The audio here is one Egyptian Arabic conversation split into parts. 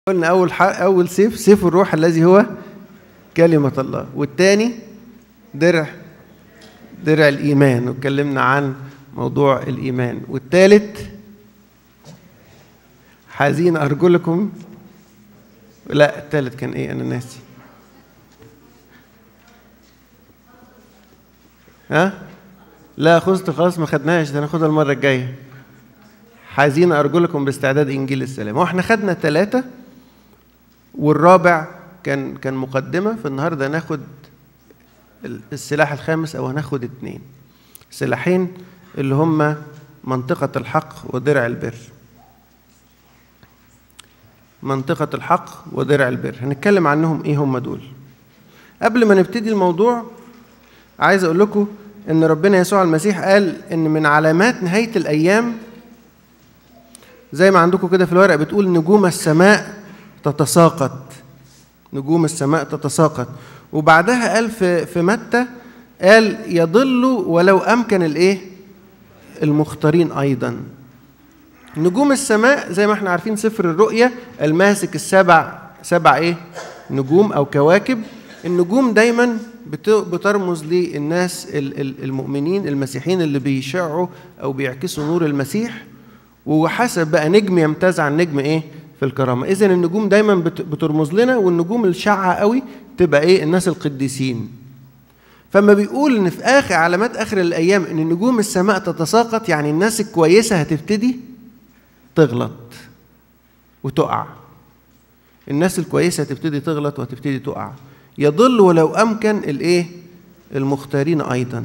قلنا اول حق اول سيف سيف الروح الذي هو كلمه الله والثاني درع درع الايمان واتكلمنا عن موضوع الايمان والثالث حزين ارجلكم لا الثالث كان ايه انا ناسي ها لا خذت خلاص ما خدناش ده ناخدها المره الجايه حزين ارجلكم باستعداد انجيل السلام واحنا خدنا ثلاثه والرابع كان كان مقدمه فالنهارده ناخد السلاح الخامس او هناخد اتنين سلاحين اللي هما منطقة الحق ودرع البر منطقة الحق ودرع البر هنتكلم عنهم ايه هما دول قبل ما نبتدي الموضوع عايز اقول لكم ان ربنا يسوع المسيح قال ان من علامات نهاية الايام زي ما عندكم كده في الورق بتقول نجوم السماء تتساقط نجوم السماء تتساقط وبعدها قال في في متى قال يضل ولو امكن الايه المختارين ايضا نجوم السماء زي ما احنا عارفين سفر الرؤيا الماسك السبع سبع ايه نجوم او كواكب النجوم دايما بترمز للناس المؤمنين المسيحيين اللي بيشعوا او بيعكسوا نور المسيح وحسب بقى نجم يمتاز عن نجم ايه في الكرامه اذا النجوم دايما بترمز لنا والنجوم الشعه قوي تبقى ايه الناس القديسين فما بيقول ان في اخر علامات اخر الايام ان نجوم السماء تتساقط يعني الناس الكويسه هتبتدي تغلط وتقع الناس الكويسه هتبتدي تغلط وهتبتدي تقع يضل ولو امكن الايه المختارين ايضا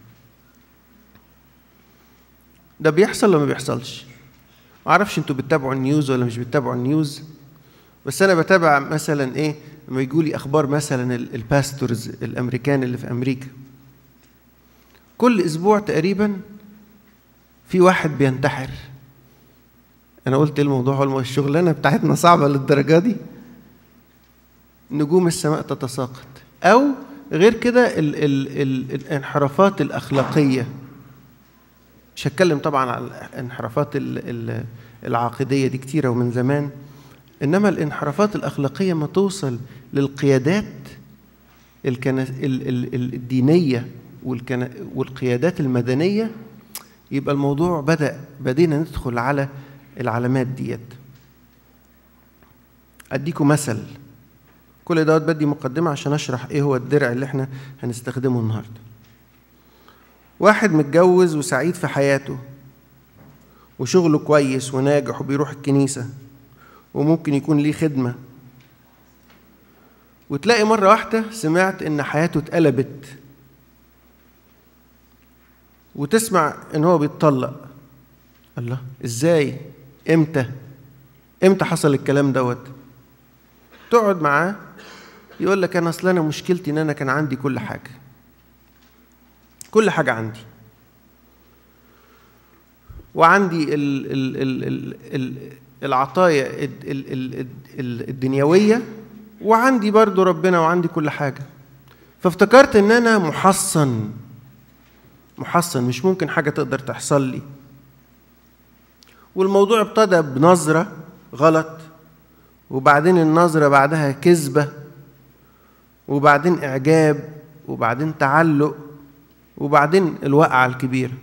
ده بيحصل ولا ما بيحصلش معرفش انتوا بتتابعوا النيوز ولا مش بتتابعوا النيوز بس انا بتابع مثلا ايه لما يجوا لي اخبار مثلا الباستورز الامريكان اللي في امريكا كل اسبوع تقريبا في واحد بينتحر انا قلت ايه الموضوع الشغلانه بتاعتنا صعبه للدرجه دي نجوم السماء تتساقط او غير كده ال ال ال الانحرافات الاخلاقيه مش هتكلم طبعا عن الانحرافات العقيديه دي كتيره ومن زمان انما الانحرافات الاخلاقيه ما توصل للقيادات الكنس الدينيه والقيادات المدنيه يبقى الموضوع بدا بدينا ندخل على العلامات ديت اديكم مثل كل دوت بدي مقدمه عشان اشرح ايه هو الدرع اللي احنا هنستخدمه النهارده واحد متجوز وسعيد في حياته وشغله كويس وناجح وبيروح الكنيسة وممكن يكون ليه خدمة وتلاقي مرة واحدة سمعت إن حياته اتقلبت وتسمع إن هو بيتطلق الله إزاي؟ إمتى؟ إمتى حصل الكلام دوت؟ تقعد معاه يقول لك أنا أصل أنا مشكلتي إن أنا كان عندي كل حاجة كل حاجة عندي وعندي ال ال ال ال ال العطايا الدنيوية وعندي برضو ربنا وعندي كل حاجة فافتكرت ان انا محصن محصن مش ممكن حاجة تقدر تحصل لي والموضوع ابتدى بنظرة غلط وبعدين النظرة بعدها كذبة وبعدين إعجاب وبعدين تعلق وبعدين الوقعة الكبيرة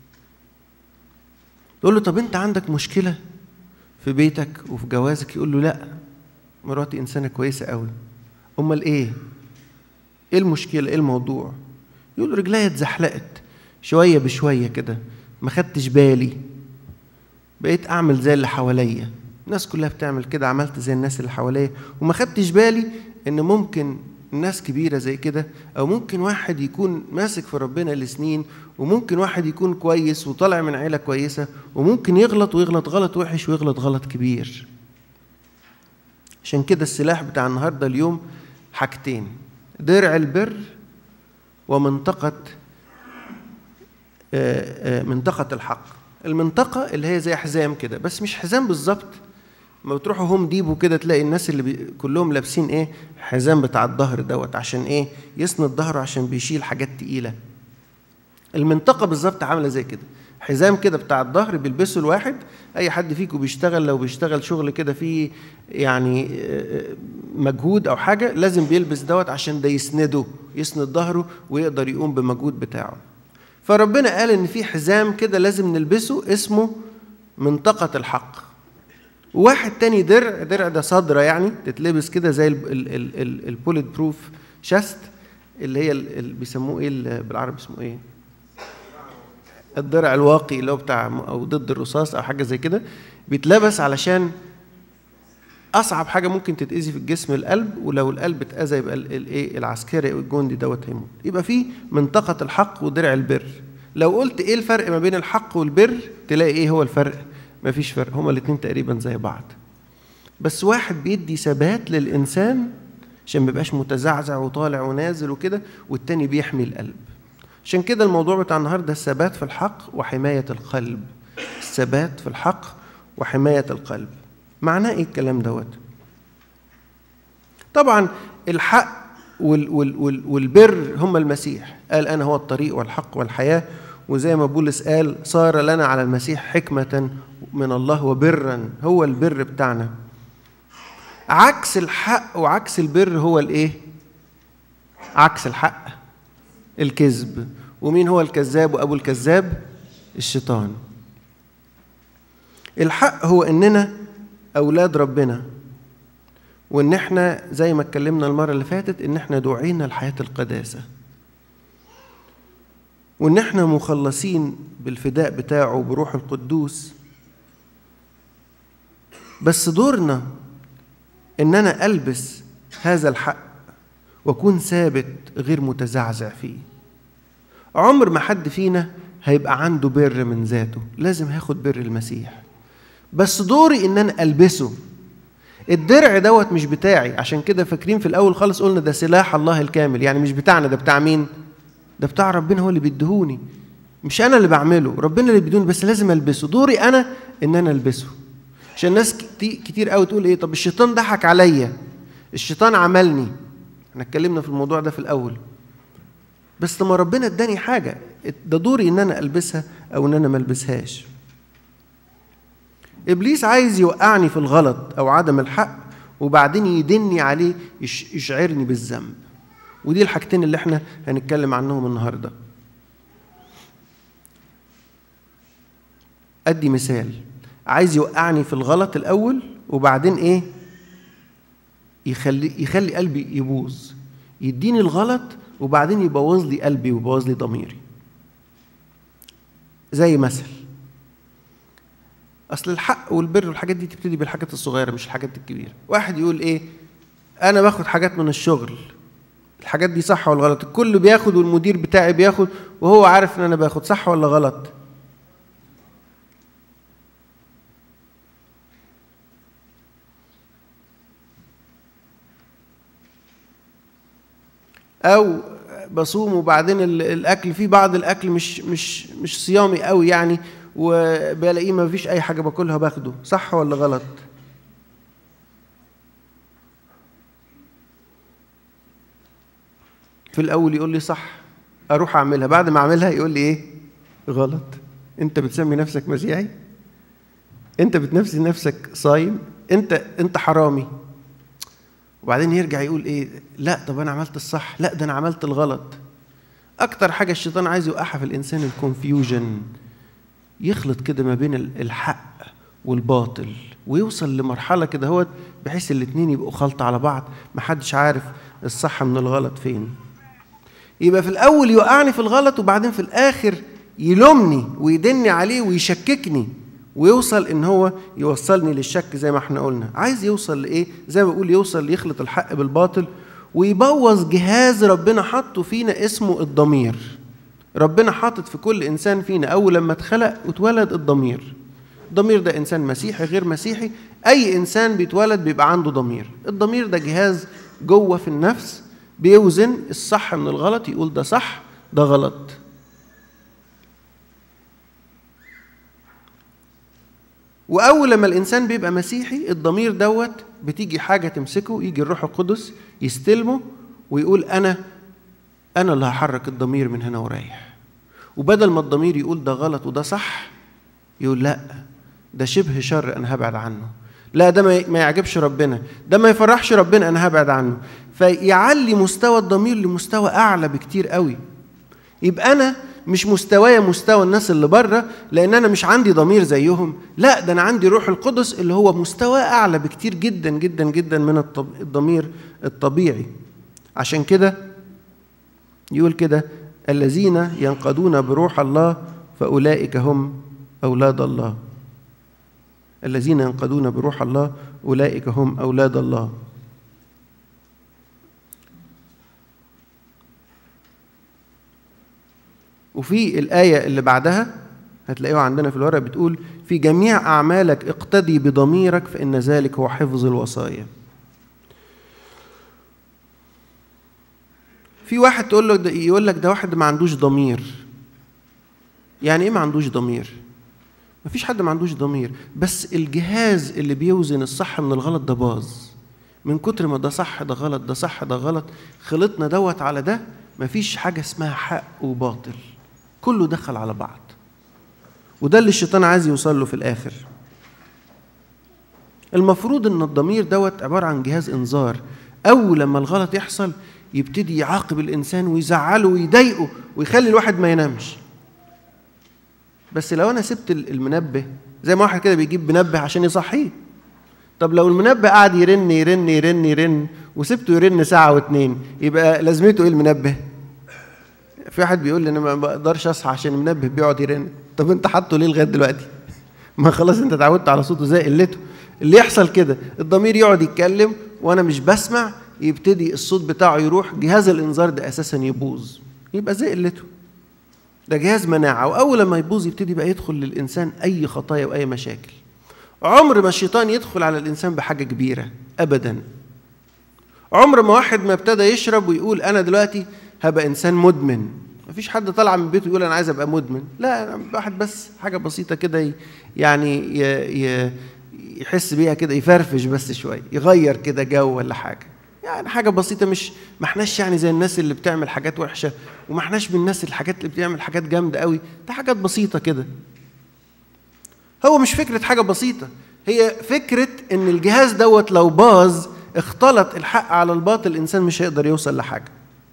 تقول له طب انت عندك مشكلة في بيتك وفي جوازك يقول له لا مراتي انسانة كويسة قوي امال ايه ايه المشكلة ايه الموضوع يقول له رجليا اتزحلقت شوية بشوية كده ما خدتش بالي بقيت اعمل زي اللي حواليا الناس كلها بتعمل كده عملت زي الناس اللي حواليا وما خدتش بالي ان ممكن ناس كبيرة زي كده أو ممكن واحد يكون ماسك في ربنا لسنين وممكن واحد يكون كويس وطالع من عيلة كويسة وممكن يغلط ويغلط غلط وحش ويغلط غلط كبير عشان كده السلاح بتاع النهاردة اليوم حاجتين درع البر ومنطقة منطقة الحق المنطقة اللي هي زي حزام كده بس مش حزام بالظبط ما بتروحوا هوم ديبو كده تلاقي الناس اللي بي... كلهم لابسين ايه حزام بتاع الظهر دوت عشان ايه يسند ظهره عشان بيشيل حاجات تقيله المنطقه بالظبط عامله زي كده حزام كده بتاع الظهر بيلبسه الواحد اي حد فيكم بيشتغل لو بيشتغل شغل كده فيه يعني مجهود او حاجه لازم بيلبس دوت عشان ده يسنده يسند ظهره ويقدر يقوم بالمجهود بتاعه فربنا قال ان في حزام كده لازم نلبسه اسمه منطقه الحق وواحد تاني درع درع ده صدرة يعني تتلبس كده زي البوليت بروف شاست اللي هي اللي بيسموه ايه بالعربي اسمه ايه الدرع الواقي اللي هو بتاع او ضد الرصاص او حاجه زي كده بيتلبس علشان اصعب حاجه ممكن تتاذي في الجسم القلب ولو القلب اتاذى يبقى الايه العسكري او الجندي دوت هيموت يبقى في منطقه الحق ودرع البر لو قلت ايه الفرق ما بين الحق والبر تلاقي ايه هو الفرق مفيش فرق هما الاثنين تقريبا زي بعض بس واحد بيدي ثبات للانسان عشان ما يبقاش متزعزع وطالع ونازل وكده والتاني بيحمي القلب عشان كده الموضوع بتاع النهارده الثبات في الحق وحمايه القلب الثبات في الحق وحمايه القلب معناه ايه الكلام دوت طبعا الحق وال وال وال والبر هم المسيح قال انا هو الطريق والحق والحياه وزي ما بولس قال صار لنا على المسيح حكمه من الله وبرا هو البر بتاعنا عكس الحق وعكس البر هو الايه عكس الحق الكذب ومين هو الكذاب وابو الكذاب الشيطان الحق هو اننا اولاد ربنا وان احنا زي ما اتكلمنا المره اللي فاتت ان احنا دعينا لحياه القداسه وان احنا مخلصين بالفداء بتاعه بروح القدوس بس دورنا ان انا البس هذا الحق واكون ثابت غير متزعزع فيه عمر ما حد فينا هيبقى عنده بر من ذاته لازم هاخد بر المسيح بس دوري ان انا البسه الدرع دوت مش بتاعي عشان كده فاكرين في الاول خالص قلنا ده سلاح الله الكامل يعني مش بتاعنا ده بتاع مين ده بتاع ربنا هو اللي بيديهوني مش انا اللي بعمله ربنا اللي بيدوني بس لازم البسه دوري انا ان انا البسه عشان ناس كتير قوي تقول ايه طب الشيطان ضحك عليا الشيطان عملني احنا اتكلمنا في الموضوع ده في الاول بس لما ربنا اداني حاجه ده دوري ان انا البسها او ان انا ما البسهاش ابليس عايز يوقعني في الغلط او عدم الحق وبعدين يدني عليه يشعرني بالذنب ودي الحاجتين اللي احنا هنتكلم عنهم النهارده ادي مثال عايز يوقعني في الغلط الاول وبعدين ايه يخلي يخلي قلبي يبوظ يديني الغلط وبعدين يبوظ لي قلبي ويبوظ لي ضميري زي مثل اصل الحق والبر والحاجات دي تبتدي بالحاجات الصغيره مش الحاجات الكبيره واحد يقول ايه انا باخد حاجات من الشغل الحاجات دي صح ولا غلط الكل بياخد والمدير بتاعي بياخد وهو عارف ان انا باخد صح ولا غلط او بصوم وبعدين الاكل في بعض الاكل مش مش مش صيامي قوي يعني وبلاقيه ما فيش اي حاجه باكلها باخده صح ولا غلط في الاول يقول لي صح اروح اعملها بعد ما اعملها يقول لي ايه غلط انت بتسمي نفسك مسيحي انت بتنفسي نفسك صايم انت انت حرامي وبعدين يرجع يقول ايه لا طب انا عملت الصح لا ده انا عملت الغلط اكتر حاجه الشيطان عايز يوقعها في الانسان الكونفيوجن يخلط كده ما بين الحق والباطل ويوصل لمرحله كده هو بحيث الاتنين يبقوا خلط على بعض محدش عارف الصح من الغلط فين يبقى في الاول يوقعني في الغلط وبعدين في الاخر يلومني ويدني عليه ويشككني ويوصل ان هو يوصلني للشك زي ما احنا قلنا عايز يوصل لايه زي ما بقول يوصل يخلط الحق بالباطل ويبوظ جهاز ربنا حطه فينا اسمه الضمير ربنا حاطط في كل انسان فينا اول لما اتخلق واتولد الضمير الضمير ده انسان مسيحي غير مسيحي اي انسان بيتولد بيبقى عنده ضمير الضمير ده جهاز جوه في النفس بيوزن الصح من الغلط يقول ده صح ده غلط واول لما الانسان بيبقى مسيحي الضمير دوت بتيجي حاجه تمسكه يجي الروح القدس يستلمه ويقول انا انا اللي هحرك الضمير من هنا ورايح وبدل ما الضمير يقول ده غلط وده صح يقول لا ده شبه شر انا هبعد عنه لا ده ما يعجبش ربنا ده ما يفرحش ربنا انا هبعد عنه فيعلي مستوى الضمير لمستوى اعلى بكتير قوي يبقى انا مش مستوايا مستوى الناس اللي بره لان انا مش عندي ضمير زيهم لا ده انا عندي روح القدس اللي هو مستوى اعلى بكتير جدا جدا جدا من الضمير الطبيعي عشان كده يقول كده الذين ينقضون بروح الله فاولئك هم اولاد الله الذين ينقضون بروح الله اولئك هم اولاد الله وفي الآية اللي بعدها هتلاقيها عندنا في الورق بتقول في جميع أعمالك اقتدي بضميرك فإن ذلك هو حفظ الوصايا في واحد تقول له ده يقول لك ده واحد ما عندوش ضمير يعني ايه ما عندوش ضمير ما فيش حد ما عندوش ضمير بس الجهاز اللي بيوزن الصح من الغلط ده باظ من كتر ما ده صح ده غلط ده صح ده غلط خلطنا دوت على ده مفيش حاجة اسمها حق وباطل كله دخل على بعض وده اللي الشيطان عايز يوصل له في الآخر المفروض ان الضمير دوت عبارة عن جهاز انذار أول لما الغلط يحصل يبتدي يعاقب الإنسان ويزعله ويضايقه ويخلي الواحد ما ينامش بس لو أنا سبت المنبه زي ما واحد كده بيجيب منبه عشان يصحيه طب لو المنبه قعد يرن يرن يرن يرن وسبته يرن ساعة واتنين يبقى لازمته ايه المنبه؟ في واحد بيقول لي انا ما بقدرش اصحى عشان المنبه بيقعد يرن طب انت حاطه ليه لغايه دلوقتي؟ ما خلاص انت اتعودت على صوته زي قلته اللي يحصل كده الضمير يقعد يتكلم وانا مش بسمع يبتدي الصوت بتاعه يروح جهاز الانذار ده اساسا يبوظ يبقى زي قلته ده جهاز مناعه واول لما يبوظ يبتدي بقى يدخل للانسان اي خطايا واي مشاكل عمر ما الشيطان يدخل على الانسان بحاجه كبيره ابدا عمر ما واحد ما ابتدى يشرب ويقول انا دلوقتي هبقى انسان مدمن مفيش حد طالع من بيته يقول انا عايز ابقى مدمن لا واحد بس حاجه بسيطه كده يعني يحس بيها كده يفرفش بس شويه يغير كده جو ولا حاجه يعني حاجه بسيطه مش ما احناش يعني زي الناس اللي بتعمل حاجات وحشه وما احناش من الناس الحاجات اللي بتعمل حاجات جامده قوي ده حاجات بسيطه كده هو مش فكره حاجه بسيطه هي فكره ان الجهاز دوت لو باظ اختلط الحق على الباطل الانسان مش هيقدر يوصل لحاجه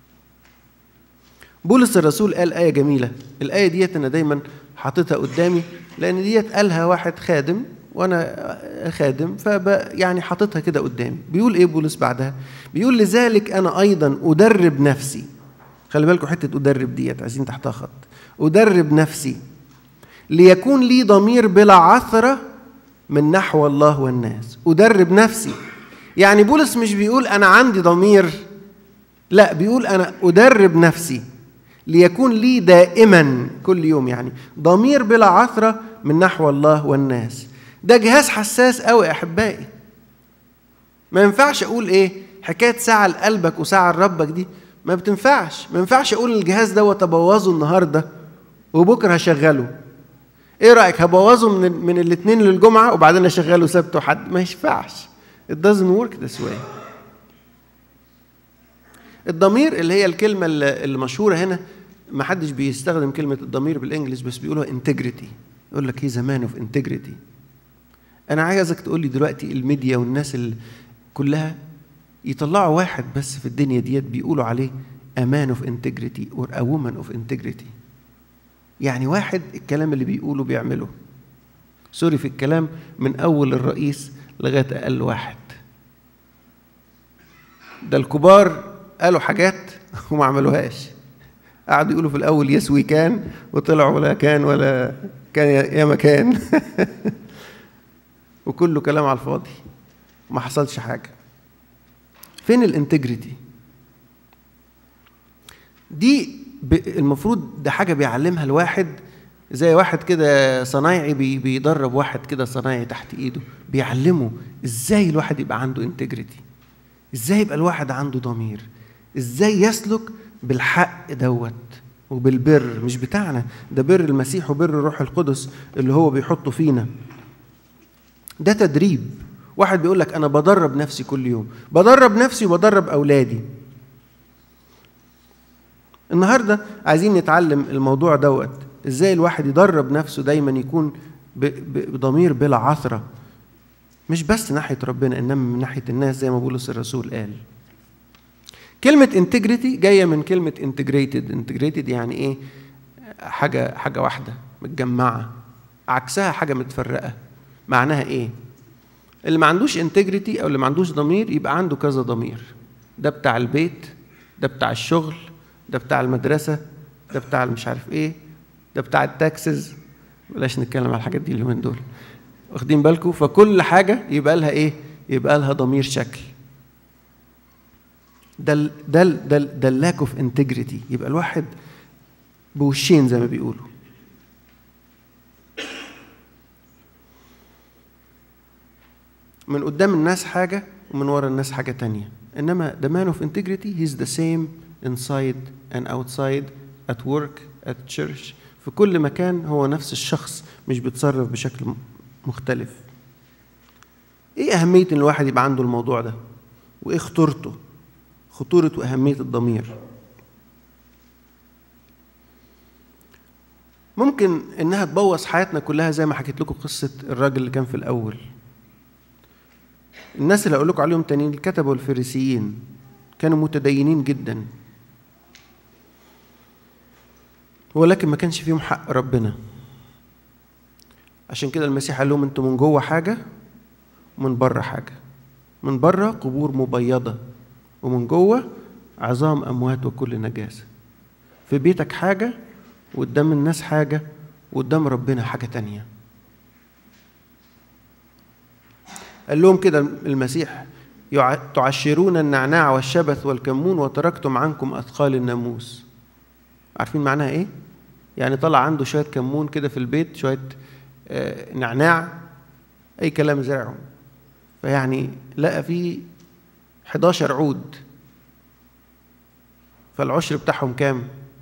بولس الرسول قال آية جميلة الآية ديت أنا دايما حاططها قدامي لأن ديت قالها واحد خادم وأنا خادم فب يعني حاططها كده قدامي بيقول إيه بولس بعدها بيقول لذلك أنا أيضا أدرب نفسي خلي بالكم حتة أدرب ديت عايزين تحتها خط أدرب نفسي ليكون لي ضمير بلا عثرة من نحو الله والناس أدرب نفسي يعني بولس مش بيقول أنا عندي ضمير لا بيقول أنا أدرب نفسي ليكون لي دائما كل يوم يعني ضمير بلا عثرة من نحو الله والناس ده جهاز حساس قوي يا أحبائي ما ينفعش أقول إيه حكاية ساعة لقلبك وساعة لربك دي ما بتنفعش ما ينفعش أقول الجهاز دوت أبوظه النهاردة وبكرة هشغله ايه رايك هبوظه من من الاثنين للجمعه وبعدين اشغله سبت وحد ما ينفعش it doesn't work this way الضمير اللي هي الكلمه المشهوره هنا ما حدش بيستخدم كلمه الضمير بالانجلش بس بيقولها انتجريتي يقول لك هي زمان اوف انتجريتي انا عايزك تقول لي دلوقتي الميديا والناس اللي كلها يطلعوا واحد بس في الدنيا ديت بيقولوا عليه a man of integrity or a woman of integrity يعني واحد الكلام اللي بيقوله بيعمله سوري في الكلام من أول الرئيس لغاية أقل واحد ده الكبار قالوا حاجات وما عملوهاش قعدوا يقولوا في الأول يس وي كان وطلعوا ولا كان ولا كان يا مكان وكله كلام على الفاضي ما حصلش حاجة فين الانتجريتي دي المفروض ده حاجه بيعلمها الواحد زي واحد كده صنايعي بي بيدرب واحد كده صنايعي تحت ايده بيعلمه ازاي الواحد يبقى عنده انتجريتي ازاي يبقى الواحد عنده ضمير ازاي يسلك بالحق دوت وبالبر مش بتاعنا ده بر المسيح وبر الروح القدس اللي هو بيحطه فينا ده تدريب واحد بيقول لك انا بدرب نفسي كل يوم بدرب نفسي وبدرب اولادي النهارده عايزين نتعلم الموضوع دوت ازاي الواحد يدرب نفسه دايما يكون بضمير بلا عثره مش بس ناحيه ربنا انما من ناحيه الناس زي ما بولس الرسول قال كلمة انتجريتي جاية من كلمة انتجريتد انتجريتد يعني ايه حاجة حاجة واحدة متجمعة عكسها حاجة متفرقة معناها ايه اللي ما عندوش انتجريتي او اللي ما عندوش ضمير يبقى عنده كذا ضمير ده بتاع البيت ده بتاع الشغل ده بتاع المدرسة ده بتاع مش عارف ايه ده بتاع التاكسز بلاش نتكلم على الحاجات دي اليومين دول واخدين بالكم فكل حاجة يبقى لها ايه يبقى لها ضمير شكل ده ال ده ال ده ال ده اللاك اوف انتجريتي يبقى الواحد بوشين زي ما بيقولوا من قدام الناس حاجة ومن ورا الناس حاجة تانية إنما the man of integrity he's the same inside and outside at work at church في كل مكان هو نفس الشخص مش بيتصرف بشكل مختلف ايه أهمية إن الواحد يبقى عنده الموضوع ده وايه خطورته خطورة وأهمية الضمير ممكن إنها تبوظ حياتنا كلها زي ما حكيت لكم قصة الراجل اللي كان في الأول الناس اللي أقول لكم عليهم تانيين الكتبة والفريسيين كانوا متدينين جدا ولكن ما كانش فيهم حق ربنا عشان كده المسيح قال لهم انتوا من جوه حاجة ومن بره حاجة من بره قبور مبيضة ومن جوه عظام أموات وكل نجاسة في بيتك حاجة وقدام الناس حاجة وقدام ربنا حاجة تانية قال لهم كده المسيح تعشرون النعناع والشبث والكمون وتركتم عنكم أثقال الناموس عارفين معناها إيه؟ يعني طلع عنده شوية كمون كده في البيت شوية آه نعناع أي كلام زرعهم فيعني لقى فيه 11 عود فالعشر بتاعهم كام؟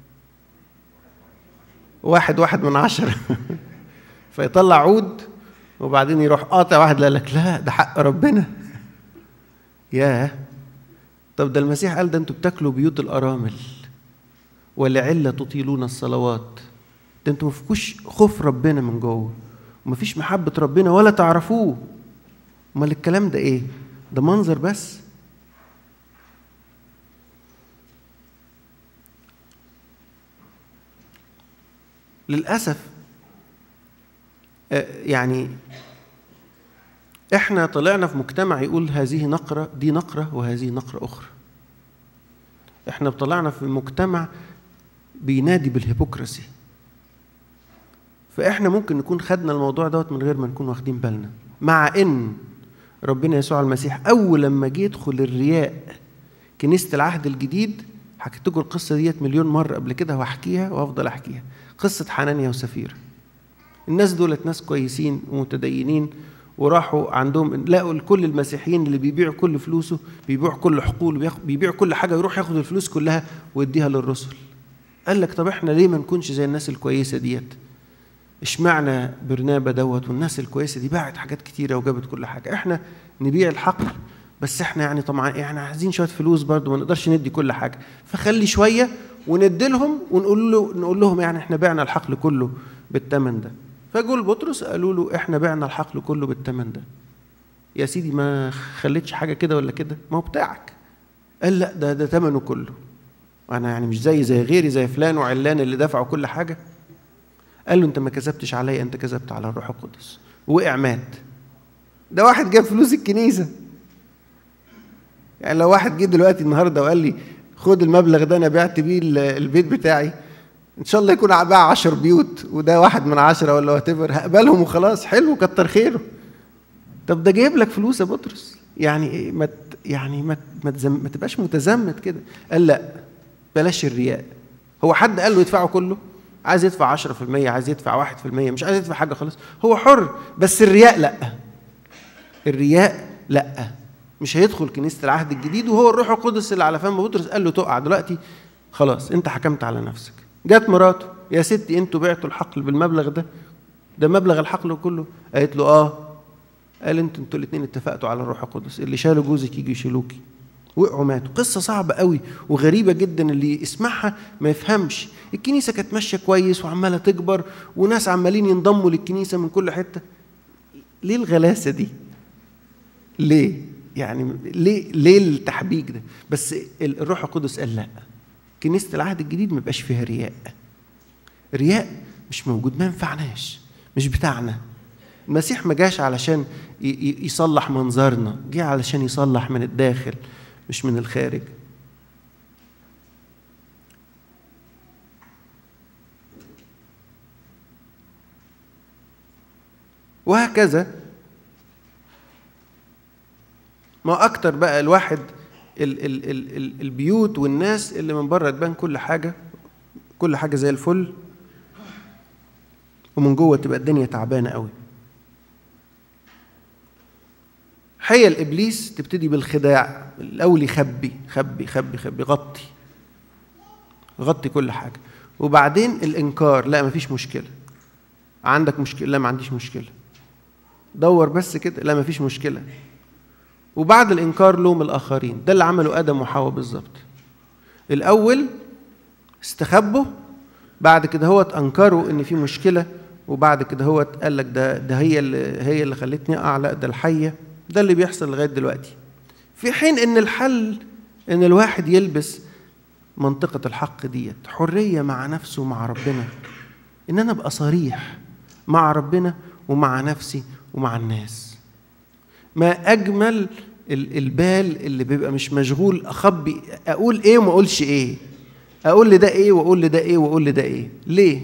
واحد واحد من عشرة فيطلع عود وبعدين يروح قاطع واحد قال لك لا ده حق ربنا ياه طب ده المسيح قال ده انتوا بتاكلوا بيوت الارامل ولعله تطيلون الصلوات ده انتوا مفيكوش خوف ربنا من جوه ومفيش محبه ربنا ولا تعرفوه امال الكلام ده ايه ده منظر بس للاسف يعني احنا طلعنا في مجتمع يقول هذه نقرة دي نقرة وهذه نقرة أخرى احنا طلعنا في مجتمع بينادي بالهيبوكراسي فاحنا ممكن نكون خدنا الموضوع دوت من غير ما نكون واخدين بالنا مع ان ربنا يسوع المسيح اول لما جه يدخل الرياء كنيسه العهد الجديد حكيت لكم القصه ديت مليون مره قبل كده وهحكيها وافضل احكيها قصه حنانيا وسفيره الناس دولت ناس كويسين ومتدينين وراحوا عندهم لقوا كل المسيحيين اللي بيبيعوا كل فلوسه بيبيع كل حقوله بيبيع كل حاجه يروح ياخد الفلوس كلها ويديها للرسل قال لك طب احنا ليه ما نكونش زي الناس الكويسه ديت اشمعنى برنابا دوت والناس الكويسه دي باعت حاجات كتيره وجابت كل حاجه احنا نبيع الحقل بس احنا يعني طبعا يعني عايزين شويه فلوس برضه ما نقدرش ندي كل حاجه فخلي شويه وندي لهم ونقول له نقول لهم يعني احنا بعنا الحقل كله بالثمن ده فجول بطرس قالوا له احنا بعنا الحقل كله بالثمن ده يا سيدي ما خليتش حاجه كده ولا كده ما هو بتاعك قال لا ده ده ثمنه كله انا يعني مش زي زي غيري زي فلان وعلان اللي دفعوا كل حاجه قال له انت ما كذبتش عليا انت كذبت على الروح القدس وقع مات ده واحد جاب فلوس الكنيسه يعني لو واحد جه دلوقتي النهارده وقال لي خد المبلغ ده انا بعت بيه البيت بتاعي ان شاء الله يكون باع عشر بيوت وده واحد من عشرة ولا وات هقبلهم وخلاص حلو كتر خيره طب ده جايب لك فلوس يا بطرس يعني ايه ما يعني ما ما, تزم ما تبقاش متزمت كده قال لا بلاش الرياء هو حد قال له يدفعه كله عايز يدفع 10% عايز يدفع 1% مش عايز يدفع حاجه خالص هو حر بس الرياء لا الرياء لا مش هيدخل كنيسه العهد الجديد وهو الروح القدس اللي على فم بطرس قال له تقع دلوقتي خلاص انت حكمت على نفسك جت مراته يا ستي انتوا بعتوا الحقل بالمبلغ ده ده مبلغ الحقل كله قالت له اه قال انتوا انتوا الاثنين اتفقتوا على الروح القدس اللي شالوا جوزك يجي يشيلوكي وقعوا ماتوا قصة صعبة قوي وغريبة جدا اللي يسمعها ما يفهمش الكنيسة كانت ماشية كويس وعمالة تكبر وناس عمالين ينضموا للكنيسة من كل حتة ليه الغلاسة دي ليه يعني ليه ليه التحبيك ده بس الروح القدس قال لا كنيسة العهد الجديد ما يبقاش فيها رياء رياء مش موجود ما ينفعناش مش بتاعنا المسيح ما جاش علشان يصلح منظرنا جه علشان يصلح من الداخل مش من الخارج وهكذا ما اكتر بقى الواحد ال ال ال ال البيوت والناس اللي من بره تبان كل حاجه كل حاجه زي الفل ومن جوه تبقى الدنيا تعبانه قوي حيل ابليس تبتدي بالخداع الاول يخبي خبي خبي خبي غطي غطي كل حاجه وبعدين الانكار لا مفيش مشكله عندك مشكله لا ما عنديش مشكله دور بس كده لا مفيش مشكله وبعد الانكار لوم الاخرين ده اللي عمله ادم وحواء بالظبط الاول استخبوا بعد كده هو انكروا ان في مشكله وبعد كده هو قال لك ده ده هي اللي هي اللي خلتني اقع لا ده الحيه ده اللي بيحصل لغايه دلوقتي في حين ان الحل ان الواحد يلبس منطقه الحق ديت حريه مع نفسه ومع ربنا ان انا ابقى صريح مع ربنا ومع نفسي ومع الناس ما اجمل البال اللي بيبقى مش مشغول اخبي اقول ايه وما اقولش ايه اقول لده ايه واقول لده ايه واقول لده ايه ليه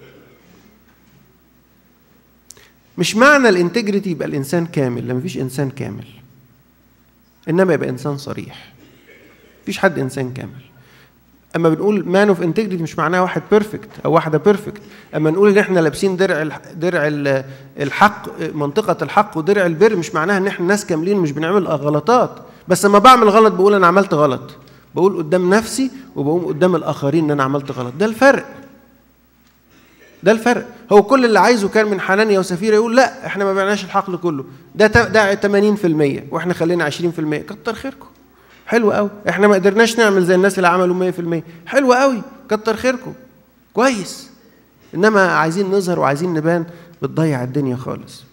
مش معنى الانتجريتي يبقى الانسان كامل لما فيش انسان كامل انما يبقى انسان صريح مفيش حد انسان كامل اما بنقول مان اوف انتجريتي مش معناها واحد بيرفكت او واحده بيرفكت اما نقول ان احنا لابسين درع درع الحق منطقه الحق ودرع البر مش معناها ان احنا ناس كاملين مش بنعمل غلطات بس اما بعمل غلط بقول انا عملت غلط بقول قدام نفسي وبقوم قدام الاخرين ان انا عملت غلط ده الفرق ده الفرق هو كل اللي عايزه كان من حنانيا وسفيره يقول لا احنا ما بعناش الحقل كله ده ده 80% واحنا خلينا 20% كتر خيركم حلو قوي احنا ما قدرناش نعمل زي الناس اللي عملوا 100% حلو قوي كتر خيركم كويس انما عايزين نظهر وعايزين نبان بتضيع الدنيا خالص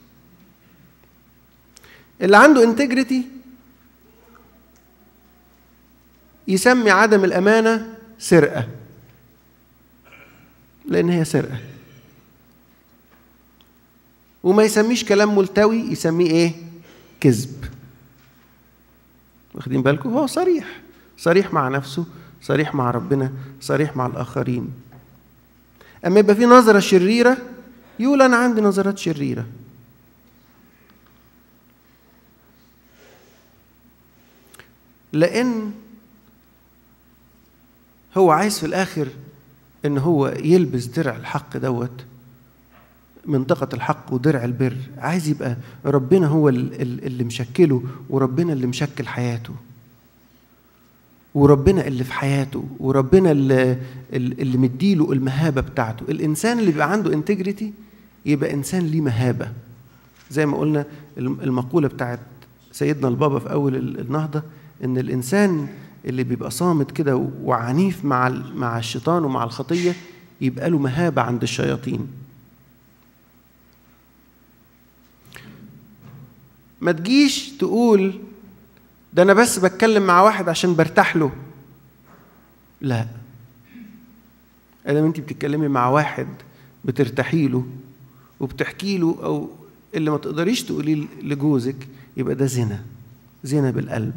اللي عنده انتجريتي يسمي عدم الامانه سرقه لان هي سرقه وما يسميش كلام ملتوي يسميه ايه كذب واخدين بالكم هو صريح صريح مع نفسه صريح مع ربنا صريح مع الآخرين أما يبقى في نظرة شريرة يقول أنا عندي نظرات شريرة لأن هو عايز في الآخر إن هو يلبس درع الحق دوت منطقة الحق ودرع البر عايز يبقى ربنا هو اللي مشكله وربنا اللي مشكل حياته وربنا اللي في حياته وربنا اللي, اللي مديله المهابة بتاعته الإنسان اللي بيبقى عنده انتجريتي يبقى إنسان ليه مهابة زي ما قلنا المقولة بتاعت سيدنا البابا في أول النهضة إن الإنسان اللي بيبقى صامت كده وعنيف مع مع الشيطان ومع الخطية يبقى له مهابة عند الشياطين ما تجيش تقول ده انا بس بتكلم مع واحد عشان برتاح له لا ادام انت بتتكلمي مع واحد بترتاحي له وبتحكي له او اللي ما تقدريش تقوليه لجوزك يبقى ده زنا زنا بالقلب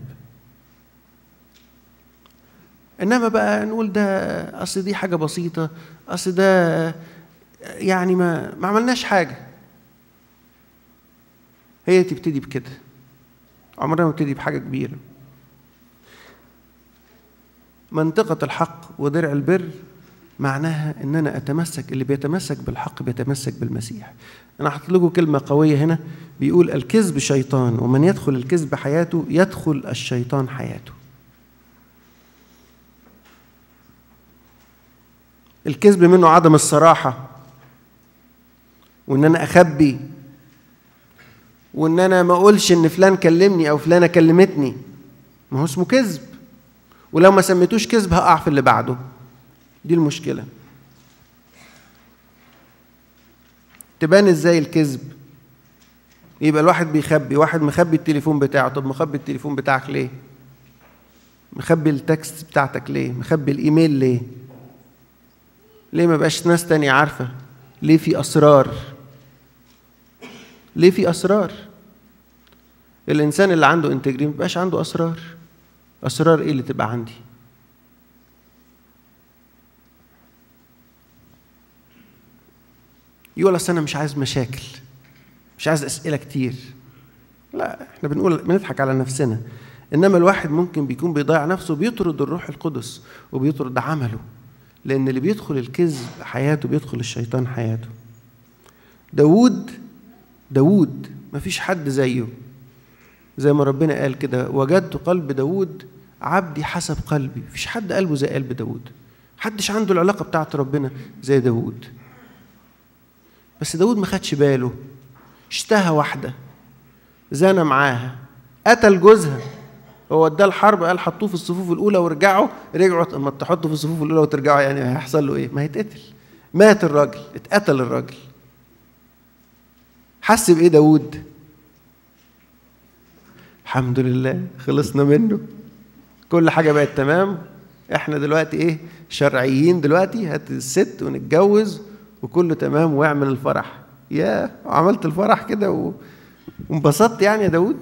انما بقى نقول ده اصل دي حاجه بسيطه اصل ده يعني ما ما عملناش حاجه هي تبتدي بكده عمرها ما تبتدي بحاجة كبيرة منطقة الحق ودرع البر معناها ان انا اتمسك اللي بيتمسك بالحق بيتمسك بالمسيح انا هحط لكم كلمه قويه هنا بيقول الكذب شيطان ومن يدخل الكذب حياته يدخل الشيطان حياته الكذب منه عدم الصراحه وان انا اخبي وان انا ما اقولش ان فلان كلمني او فلانه كلمتني ما هو اسمه كذب ولو ما سميتوش كذب هقع في اللي بعده دي المشكله تبان ازاي الكذب يبقى الواحد بيخبي واحد مخبي التليفون بتاعه طب مخبي التليفون بتاعك ليه مخبي التكست بتاعتك ليه مخبي الايميل ليه ليه ما بقاش ناس تانية عارفة ليه في أسرار ليه في أسرار الإنسان اللي عنده انتجري ما بقاش عنده أسرار أسرار إيه اللي تبقى عندي يقول أصل أنا مش عايز مشاكل مش عايز أسئلة كتير لا احنا بنقول بنضحك على نفسنا انما الواحد ممكن بيكون بيضيع نفسه بيطرد الروح القدس وبيطرد عمله لان اللي بيدخل الكذب حياته بيدخل الشيطان حياته داوود داوود مفيش حد زيه زي ما ربنا قال كده وجدت قلب داوود عبدي حسب قلبي مفيش حد قلبه زي قلب داوود محدش عنده العلاقة بتاعت ربنا زي داوود بس داوود ما خدش باله اشتهى واحدة زنى معاها قتل جوزها هو اداه الحرب قال حطوه في الصفوف الاولى ورجعوا رجعوا اما تحطوا في الصفوف الاولى وترجعوا يعني هيحصل له ايه؟ ما هيتقتل مات الراجل اتقتل الراجل حس بايه داوود؟ الحمد لله خلصنا منه كل حاجه بقت تمام احنا دلوقتي ايه شرعيين دلوقتي هات الست ونتجوز وكله تمام واعمل الفرح يا عملت الفرح كده و... وانبسطت يعني يا داوود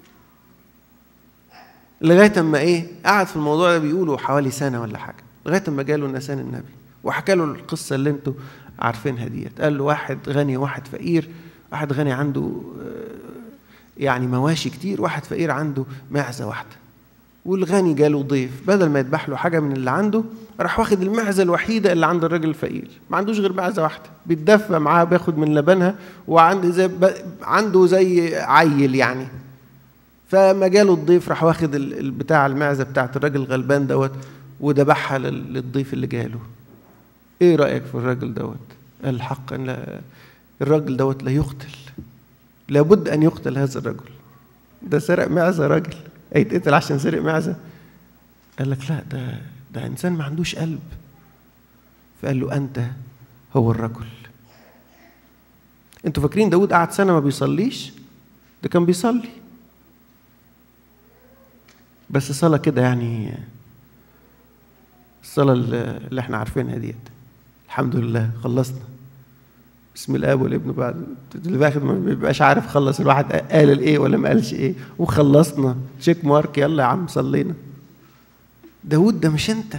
لغايه اما ايه قعد في الموضوع ده بيقولوا حوالي سنه ولا حاجه لغايه اما جاله نسان النبي وحكى له القصه اللي انتوا عارفينها ديت قال له واحد غني واحد فقير واحد غني عنده يعني مواشي كتير واحد فقير عنده معزه واحده والغني جاله ضيف بدل ما يذبح له حاجه من اللي عنده راح واخد المعزه الوحيده اللي عند الراجل الفقير ما عندوش غير معزه واحده بيتدفى معاها بياخد من لبنها وعنده زي عنده زي عيل يعني فما جاله الضيف راح واخد البتاع المعزه بتاعت الراجل الغلبان دوت وذبحها للضيف اللي جاله ايه رايك في الراجل دوت قال حقا لا الراجل دوت لا يقتل لابد ان يقتل هذا الرجل ده سرق معزه راجل هيتقتل عشان سرق معزه قال لك لا ده ده انسان ما عندوش قلب فقال له انت هو الرجل انتوا فاكرين داود قعد سنه ما بيصليش ده كان بيصلي بس صلاة كده يعني الصلاة اللي احنا عارفينها ديت الحمد لله خلصنا بسم الاب والابن بعد اللي باخد ما بيبقاش عارف خلص الواحد قال الايه ولا ما قالش ايه وخلصنا تشيك مارك يلا يا عم صلينا داود ده مش انت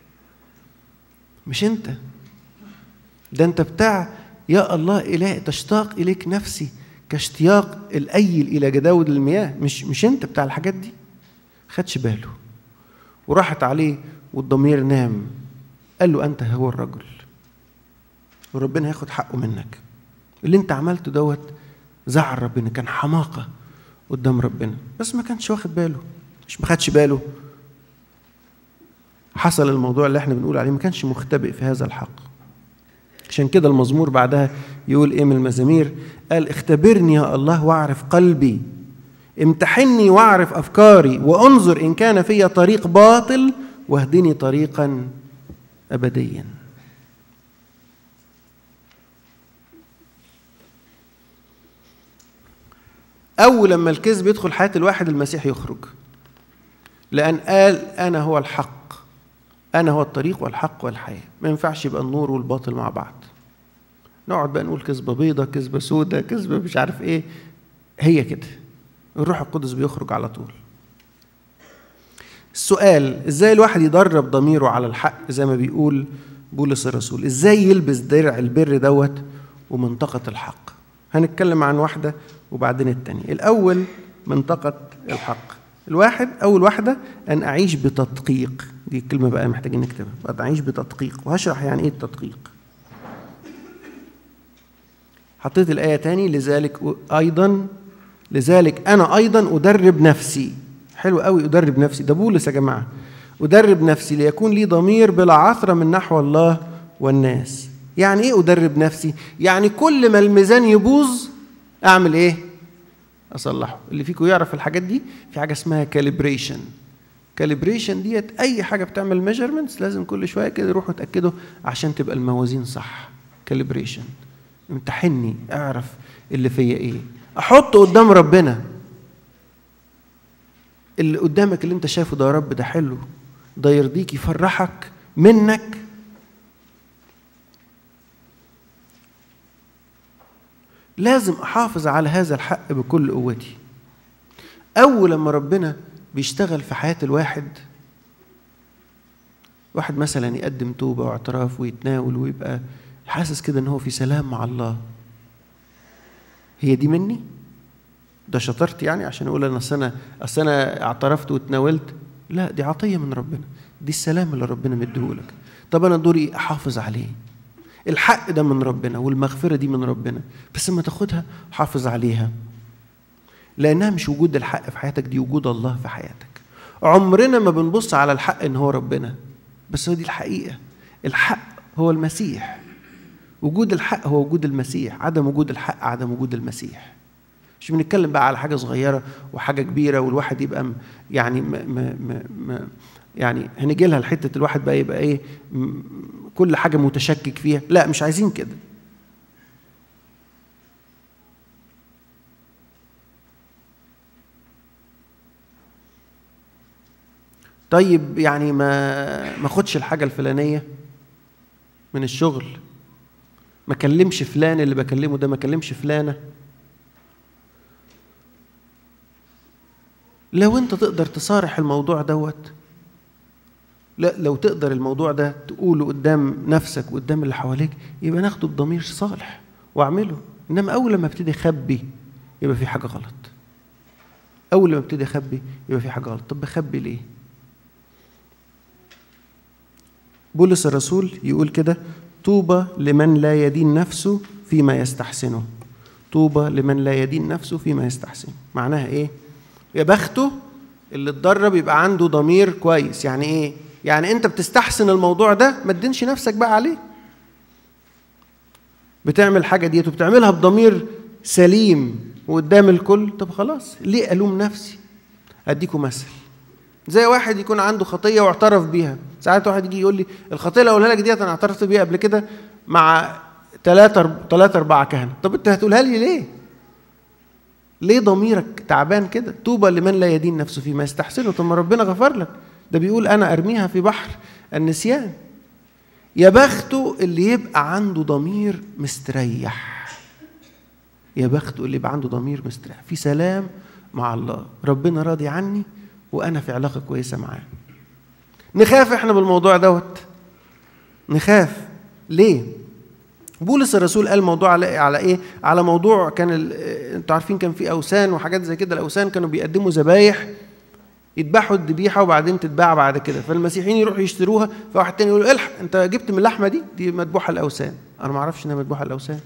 مش انت ده انت بتاع يا الله إله تشتاق إليك نفسي كاشتياق الأيل إلى جداول المياه مش مش أنت بتاع الحاجات دي خدش باله وراحت عليه والضمير نام قال له أنت هو الرجل وربنا هياخد حقه منك اللي أنت عملته دوت زعل ربنا كان حماقة قدام ربنا بس ما كانش واخد باله مش ما خدش باله حصل الموضوع اللي احنا بنقول عليه ما كانش مختبئ في هذا الحق عشان كده المزمور بعدها يقول ايه من المزامير قال اختبرني يا الله واعرف قلبي امتحني واعرف افكاري وانظر ان كان في طريق باطل واهدني طريقا ابديا اول لما الكذب يدخل حياه الواحد المسيح يخرج لان قال انا هو الحق انا هو الطريق والحق والحياه ما ينفعش يبقى النور والباطل مع بعض نقعد بقى نقول كذبه بيضه كذبه سودة كذبه مش عارف ايه هي كده الروح القدس بيخرج على طول السؤال ازاي الواحد يدرب ضميره على الحق زي ما بيقول بولس الرسول ازاي يلبس درع البر دوت ومنطقة الحق هنتكلم عن واحدة وبعدين التانية الأول منطقة الحق الواحد أول واحدة أن أعيش بتدقيق دي الكلمة بقى محتاجين نكتبها أن أعيش بتدقيق وهشرح يعني إيه التدقيق حطيت الآية تاني لذلك أيضا لذلك أنا أيضا أدرب نفسي حلو قوي أدرب نفسي ده بولس يا جماعة أدرب نفسي ليكون لي ضمير بلا عثرة من نحو الله والناس يعني إيه أدرب نفسي؟ يعني كل ما الميزان يبوظ أعمل إيه؟ أصلحه اللي فيكم يعرف الحاجات دي في حاجة اسمها كاليبريشن كاليبريشن ديت اي حاجه بتعمل ميجرمنتس لازم كل شويه كده يروحوا يتاكدوا عشان تبقى الموازين صح كاليبريشن امتحني اعرف اللي فيا ايه احطه قدام ربنا اللي قدامك اللي انت شايفه ده يا رب ده حلو ده يرضيك يفرحك منك لازم احافظ على هذا الحق بكل قوتي اول لما ربنا بيشتغل في حياه الواحد واحد مثلا يقدم توبه واعتراف ويتناول ويبقى حاسس كده ان هو في سلام مع الله هي دي مني ده شطرت يعني عشان اقول انا اصل انا اصل انا اعترفت واتناولت لا دي عطيه من ربنا دي السلام اللي ربنا مديهولك طب انا دوري احافظ عليه الحق ده من ربنا والمغفره دي من ربنا بس لما تاخدها حافظ عليها لانها مش وجود الحق في حياتك دي وجود الله في حياتك عمرنا ما بنبص على الحق ان هو ربنا بس هو دي الحقيقه الحق هو المسيح وجود الحق هو وجود المسيح عدم وجود الحق عدم وجود المسيح مش بنتكلم بقى على حاجه صغيره وحاجه كبيره والواحد يبقى يعني ما ما ما يعني هنجي لها لحته الواحد بقى يبقى ايه كل حاجه متشكك فيها لا مش عايزين كده طيب يعني ما ما اخدش الحاجه الفلانيه من الشغل ما كلمش فلان اللي بكلمه ده ما كلمش فلانه لو انت تقدر تصارح الموضوع دوت لا لو تقدر الموضوع ده تقوله قدام نفسك وقدام اللي حواليك يبقى ناخده بضمير صالح واعمله انما اول لما ابتدي اخبي يبقى في حاجه غلط اول لما ابتدي اخبي يبقى في حاجه غلط طب بخبي ليه بولس الرسول يقول كده طوبى لمن لا يدين نفسه فيما يستحسنه طوبى لمن لا يدين نفسه فيما يستحسنه معناها ايه يا بخته اللي اتدرب يبقى عنده ضمير كويس يعني ايه يعني انت بتستحسن الموضوع ده ما تدينش نفسك بقى عليه بتعمل حاجه ديت وبتعملها بضمير سليم وقدام الكل طب خلاص ليه الوم نفسي اديكم مثل زي واحد يكون عنده خطيه واعترف بيها ساعات واحد يجي يقول لي الخطيه اللي اقولها لك ديت انا اعترفت بيها قبل كده مع ثلاثة ثلاثة أربعة كهنة طب أنت هتقولها لي ليه؟ ليه ضميرك تعبان كده؟ طوبى لمن لا يدين نفسه فيما يستحسنه طب ما ربنا غفر لك ده بيقول أنا أرميها في بحر النسيان يا بخته اللي يبقى عنده ضمير مستريح يا بخته اللي يبقى عنده ضمير مستريح في سلام مع الله ربنا راضي عني وأنا في علاقة كويسة معاه نخاف احنا بالموضوع دوت نخاف ليه بولس الرسول قال موضوع على, على ايه على موضوع كان انتوا عارفين كان في اوثان وحاجات زي كده الاوثان كانوا بيقدموا ذبايح يذبحوا الذبيحه وبعدين تتباع بعد كده فالمسيحيين يروحوا يشتروها فواحد تاني يقول الحق انت جبت من اللحمه دي دي مذبوحه الاوثان انا ما اعرفش انها مذبوحه الاوثان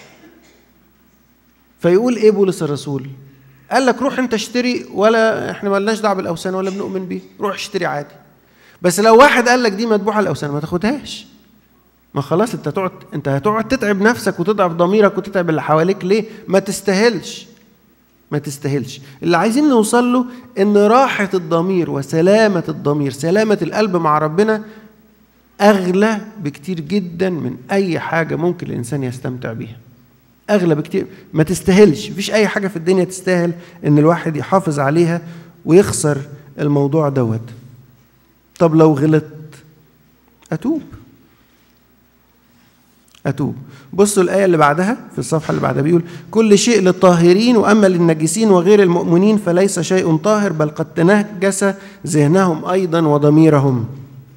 فيقول ايه بولس الرسول قال لك روح انت اشتري ولا احنا مالناش دعوه بالاوثان ولا بنؤمن بيه روح اشتري عادي بس لو واحد قال لك دي مذبوحه الاوثان ما تاخدهاش ما خلاص انت تقعد انت هتقعد تتعب نفسك وتضعف ضميرك وتتعب اللي حواليك ليه ما تستاهلش ما تستاهلش اللي عايزين نوصل له ان راحه الضمير وسلامه الضمير سلامه القلب مع ربنا اغلى بكتير جدا من اي حاجه ممكن الانسان يستمتع بيها اغلى بكتير ما تستاهلش مفيش اي حاجه في الدنيا تستاهل ان الواحد يحافظ عليها ويخسر الموضوع دوت طب لو غلط اتوب أتوب بصوا الآية اللي بعدها في الصفحة اللي بعدها بيقول كل شيء للطاهرين وأما للنجسين وغير المؤمنين فليس شيء طاهر بل قد تنجس ذهنهم أيضا وضميرهم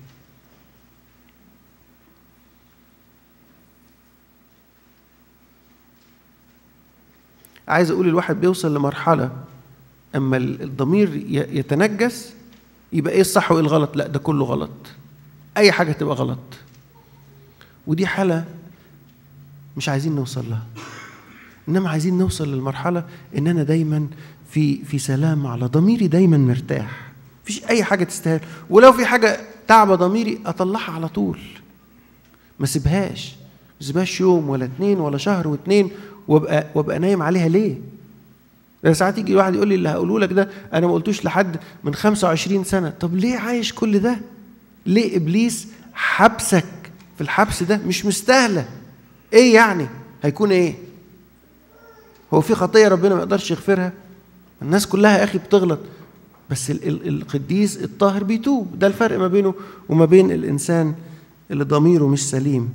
عايز أقول الواحد بيوصل لمرحلة أما الضمير يتنجس يبقى إيه الصح وإيه الغلط لا ده كله غلط أي حاجة تبقى غلط ودي حالة مش عايزين نوصل لها انما عايزين نوصل للمرحله ان انا دايما في في سلام على ضميري دايما مرتاح مفيش اي حاجه تستاهل ولو في حاجه تعب ضميري اطلعها على طول ما سيبهاش ما سيبهاش يوم ولا اتنين ولا شهر واتنين وابقى وابقى نايم عليها ليه ده ساعات يجي واحد يقول لي اللي هقوله لك ده انا ما قلتوش لحد من 25 سنه طب ليه عايش كل ده ليه ابليس حبسك في الحبس ده مش مستاهله ايه يعني هيكون ايه هو في خطيه ربنا ما يقدرش يغفرها الناس كلها يا اخي بتغلط بس ال- ال- القديس الطاهر بيتوب ده الفرق ما بينه وما بين الانسان اللي ضميره مش سليم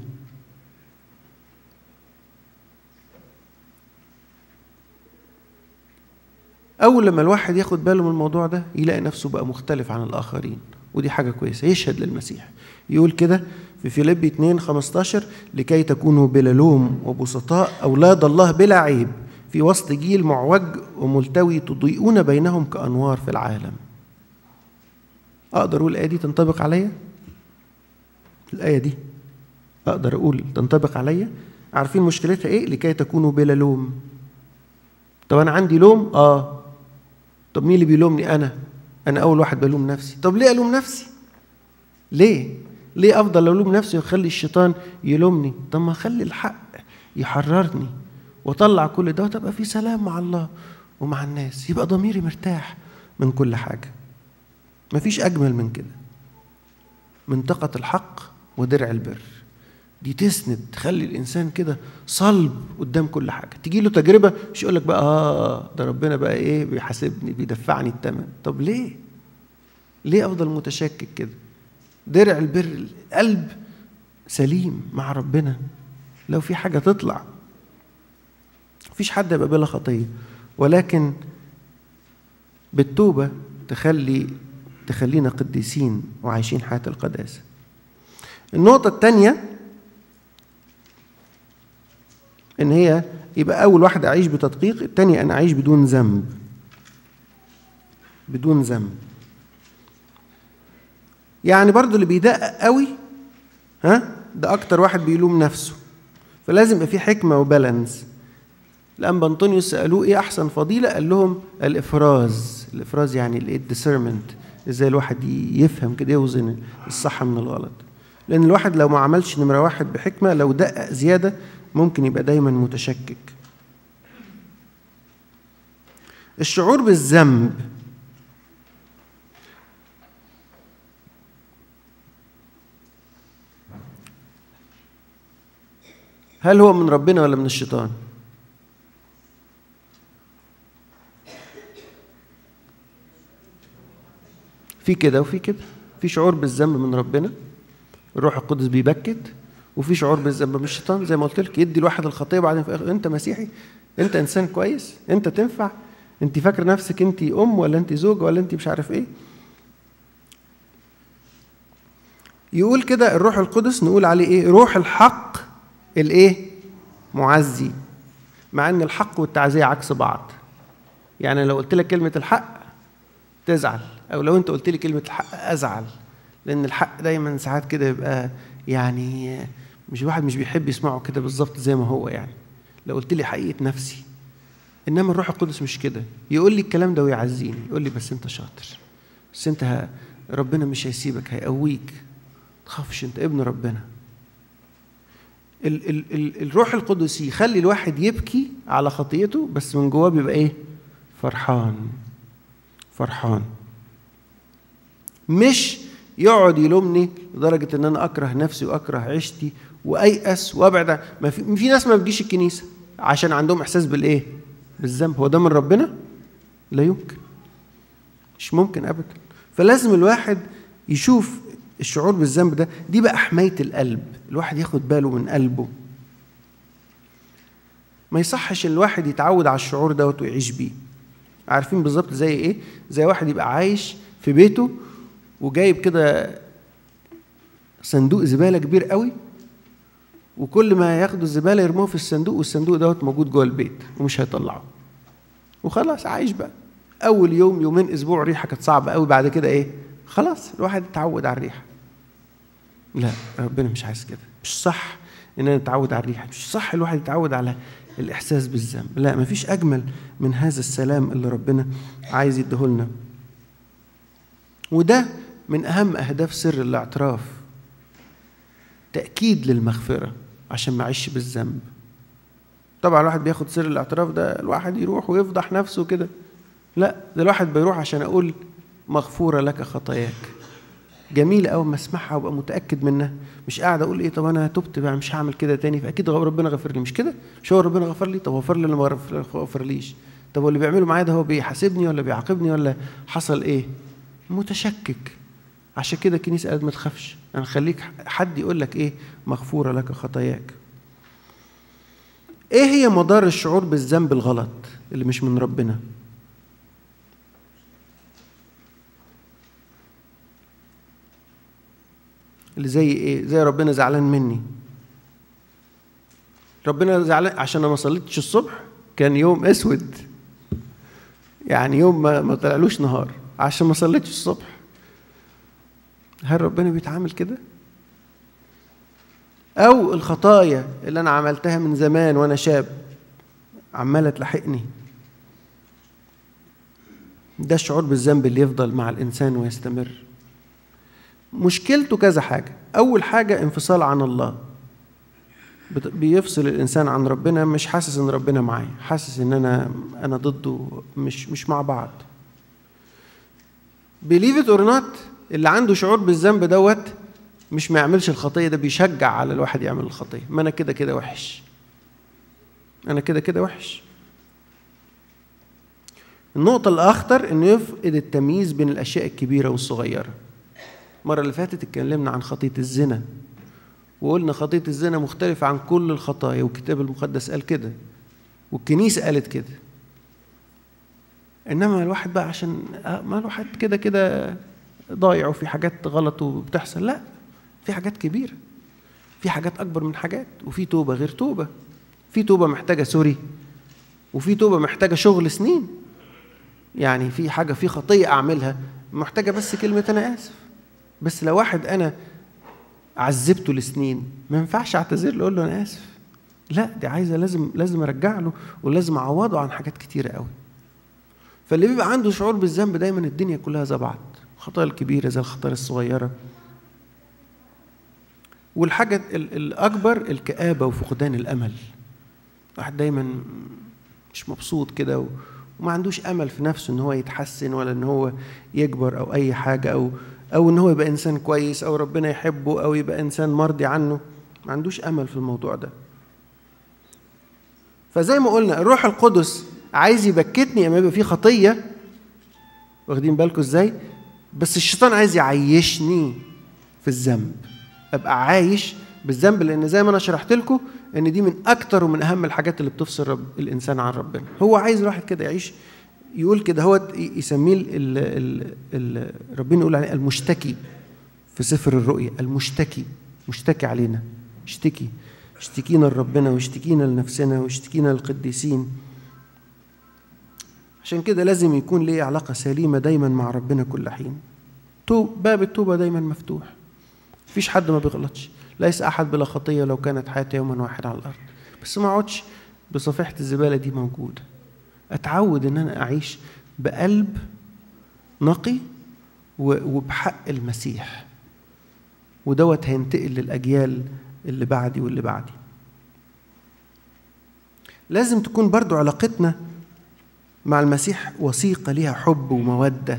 أول لما الواحد ياخد باله من الموضوع ده يلاقي نفسه بقى مختلف عن الآخرين ودي حاجة كويسة يشهد للمسيح يقول كده في فيليب 2 15 لكي تكونوا بلا لوم وبسطاء أولاد الله بلا عيب في وسط جيل معوج وملتوي تضيئون بينهم كأنوار في العالم أقدر أقول الآية دي تنطبق عليا؟ الآية دي أقدر أقول تنطبق عليا؟ عارفين مشكلتها إيه؟ لكي تكونوا بلا لوم طب أنا عندي لوم؟ آه طب مين اللي بيلومني أنا؟ أنا أول واحد بلوم نفسي طب ليه ألوم نفسي؟ ليه؟ ليه أفضل ألوم نفسي وأخلي الشيطان يلومني؟ طب ما أخلي الحق يحررني وأطلع كل ده وتبقى في سلام مع الله ومع الناس يبقى ضميري مرتاح من كل حاجة مفيش أجمل من كده منطقة الحق ودرع البر دي تسند تخلي الانسان كده صلب قدام كل حاجه تيجي له تجربه مش يقول لك بقى اه ده ربنا بقى ايه بيحاسبني بيدفعني الثمن طب ليه ليه افضل متشكك كده درع البر القلب سليم مع ربنا لو في حاجه تطلع مفيش حد يبقى بلا خطيه ولكن بالتوبه تخلي تخلينا قديسين وعايشين حياه القداسه النقطه الثانيه ان هي يبقى اول واحد اعيش بتدقيق التاني انا اعيش بدون ذنب بدون ذنب يعني برضو اللي بيدقق قوي ها ده اكتر واحد بيلوم نفسه فلازم يبقى في حكمه وبالانس الانبا انطونيوس سالوه ايه احسن فضيله قال لهم الافراز الافراز يعني الايه الديسيرمنت ازاي الواحد يفهم كده يوزن الصح من الغلط لان الواحد لو ما عملش نمره واحد بحكمه لو دقق زياده ممكن يبقى دايما متشكك الشعور بالذنب هل هو من ربنا ولا من الشيطان في كده وفي كده في شعور بالذنب من ربنا الروح القدس بيبكت وفي شعور بالذنب من الشيطان زي ما قلت لك يدي الواحد الخطيه وبعدين في انت مسيحي انت انسان كويس انت تنفع انت فاكر نفسك انت ام ولا انت زوج ولا انت مش عارف ايه يقول كده الروح القدس نقول عليه ايه روح الحق الايه معزي مع ان الحق والتعزيه عكس بعض يعني لو قلت لك كلمه الحق تزعل او لو انت قلت لي كلمه الحق ازعل لان الحق دايما ساعات كده يبقى يعني مش واحد مش بيحب يسمعه كده بالظبط زي ما هو يعني لو قلت لي حقيقه نفسي انما الروح القدس مش كده يقول لي الكلام ده ويعزيني يقول لي بس انت شاطر بس انت ه... ربنا مش هيسيبك هيقويك تخافش انت ابن ربنا ال ال ال الروح القدس يخلي الواحد يبكي على خطيته بس من جواه بيبقى ايه فرحان فرحان مش يقعد يلومني لدرجة إن أنا أكره نفسي وأكره عيشتي وأيأس وأبعد ما في, في ناس ما بتجيش الكنيسة عشان عندهم إحساس بالإيه؟ بالذنب هو ده من ربنا؟ لا يمكن مش ممكن أبدا فلازم الواحد يشوف الشعور بالذنب ده دي بقى حماية القلب الواحد ياخد باله من قلبه ما يصحش الواحد يتعود على الشعور دوت ويعيش بيه عارفين بالظبط زي ايه زي واحد يبقى عايش في بيته وجايب كده صندوق زباله كبير قوي وكل ما ياخدوا الزباله يرموها في الصندوق والصندوق دوت موجود جوه البيت ومش هيطلعه وخلاص عايش بقى اول يوم يومين اسبوع ريحه كانت صعبه قوي بعد كده ايه خلاص الواحد اتعود على الريحه لا ربنا مش عايز كده مش صح اننا نتعود على الريحه مش صح الواحد يتعود على الاحساس بالذنب لا مفيش اجمل من هذا السلام اللي ربنا عايز يديهولنا وده من اهم اهداف سر الاعتراف تاكيد للمغفره عشان ما اعيش بالذنب طبعا الواحد بياخد سر الاعتراف ده الواحد يروح ويفضح نفسه كده لا ده الواحد بيروح عشان اقول مغفوره لك خطاياك جميل قوي ما اسمعها وابقى متاكد منها مش قاعد اقول ايه طب انا تبت بقى مش هعمل كده تاني فاكيد ربنا غفر لي مش كده مش هو ربنا غفر لي طب غفر لي اللي ما غفرليش طب واللي بيعمله معايا ده هو بيحاسبني ولا بيعاقبني ولا حصل ايه متشكك عشان كده الكنيسه قالت ما تخافش انا خليك حد يقول لك ايه مغفوره لك خطاياك ايه هي مدار الشعور بالذنب الغلط اللي مش من ربنا اللي زي ايه زي ربنا زعلان مني ربنا زعلان عشان انا ما صليتش الصبح كان يوم اسود يعني يوم ما ما طلعلوش نهار عشان ما صليتش الصبح هل ربنا بيتعامل كده او الخطايا اللي انا عملتها من زمان وانا شاب عماله تلاحقني ده الشعور بالذنب اللي يفضل مع الانسان ويستمر مشكلته كذا حاجه اول حاجه انفصال عن الله بيفصل الانسان عن ربنا مش حاسس ان ربنا معايا حاسس ان انا انا ضده مش مش مع بعض بليف اور نوت اللي عنده شعور بالذنب دوت مش ما يعملش الخطيه ده بيشجع على الواحد يعمل الخطيه ما انا كده كده وحش انا كده كده وحش النقطة الأخطر إنه يفقد التمييز بين الأشياء الكبيرة والصغيرة. المرة اللي فاتت اتكلمنا عن خطية الزنا وقلنا خطية الزنا مختلفة عن كل الخطايا والكتاب المقدس قال كده والكنيسة قالت كده إنما الواحد بقى عشان ما الواحد كده كده ضايع وفي حاجات غلط وبتحصل لا في حاجات كبيرة في حاجات أكبر من حاجات وفي توبة غير توبة في توبة محتاجة سوري وفي توبة محتاجة شغل سنين يعني في حاجة في خطية أعملها محتاجة بس كلمة أنا آسف بس لو واحد أنا عذبته لسنين ما ينفعش أعتذر له أقول له أنا آسف لا دي عايزة لازم لازم أرجع له ولازم أعوضه عن حاجات كتيرة قوي فاللي بيبقى عنده شعور بالذنب دايما الدنيا كلها زي بعض الخطايا الكبيرة زي الخطايا الصغيرة والحاجة الأكبر الكآبة وفقدان الأمل واحد دايما مش مبسوط كده وما عندوش امل في نفسه ان هو يتحسن ولا ان هو يكبر او اي حاجه او او ان هو يبقى انسان كويس او ربنا يحبه او يبقى انسان مرضي عنه ما عندوش امل في الموضوع ده فزي ما قلنا الروح القدس عايز يبكتني اما يبقى في خطيه واخدين بالكم ازاي بس الشيطان عايز يعيشني في الذنب ابقى عايش بالذنب لان زي ما انا شرحت لكم ان دي من اكتر ومن اهم الحاجات اللي بتفصل رب الانسان عن ربنا هو عايز الواحد كده يعيش يقول كده هو يسميه ال ال ال ربنا يقول عليه المشتكي في سفر الرؤيا المشتكي مشتكي علينا اشتكي اشتكينا لربنا واشتكينا لنفسنا واشتكينا للقديسين عشان كده لازم يكون ليه علاقة سليمة دايما مع ربنا كل حين توب باب التوبة دايما مفتوح مفيش حد ما بيغلطش ليس أحد بلا خطية لو كانت حياتي يوما واحد على الأرض بس ما اقعدش بصفيحة الزبالة دي موجودة أتعود إن أنا أعيش بقلب نقي وبحق المسيح ودوت هينتقل للأجيال اللي بعدي واللي بعدي لازم تكون برضو علاقتنا مع المسيح وثيقة ليها حب ومودة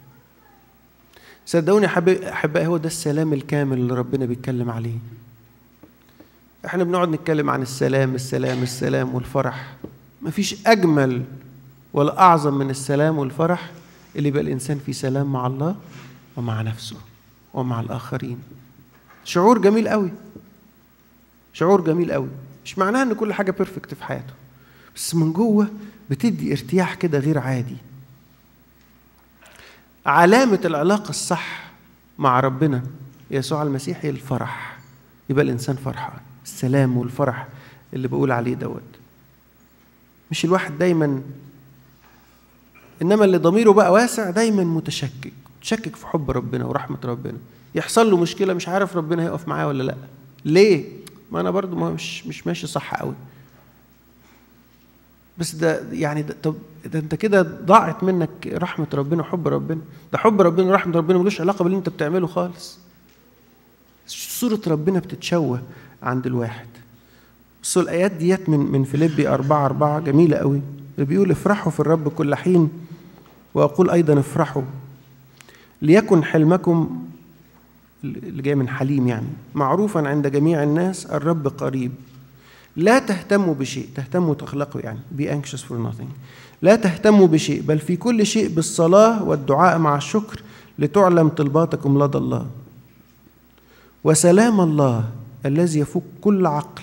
صدقوني أحبائي هو ده السلام الكامل اللي ربنا بيتكلم عليه احنا بنقعد نتكلم عن السلام السلام السلام والفرح مفيش أجمل ولا أعظم من السلام والفرح اللي يبقى الإنسان في سلام مع الله ومع نفسه ومع الآخرين شعور جميل قوي شعور جميل قوي مش معناها ان كل حاجه بيرفكت في حياته بس من جوه بتدي ارتياح كده غير عادي علامة العلاقة الصح مع ربنا يسوع المسيح هي الفرح يبقى الإنسان فرحان السلام والفرح اللي بقول عليه دوت مش الواحد دايما إنما اللي ضميره بقى واسع دايما متشكك متشكك في حب ربنا ورحمة ربنا يحصل له مشكلة مش عارف ربنا هيقف معاه ولا لأ ليه؟ ما أنا برضو ما مش مش ماشي صح قوي بس ده يعني ده طب ده انت كده ضاعت منك رحمه ربنا وحب ربنا ده حب ربنا ورحمه ربنا ملوش علاقه باللي انت بتعمله خالص صوره ربنا بتتشوه عند الواحد بصوا الآيات ديت من من فيليبي أربعة أربعة جميلة قوي اللي بيقول افرحوا في الرب كل حين وأقول أيضا افرحوا ليكن حلمكم اللي جاي من حليم يعني معروفا عند جميع الناس الرب قريب لا تهتموا بشيء تهتموا تخلقوا يعني be anxious for nothing لا تهتموا بشيء بل في كل شيء بالصلاة والدعاء مع الشكر لتعلم طلباتكم لدى الله وسلام الله الذي يفوق كل عقل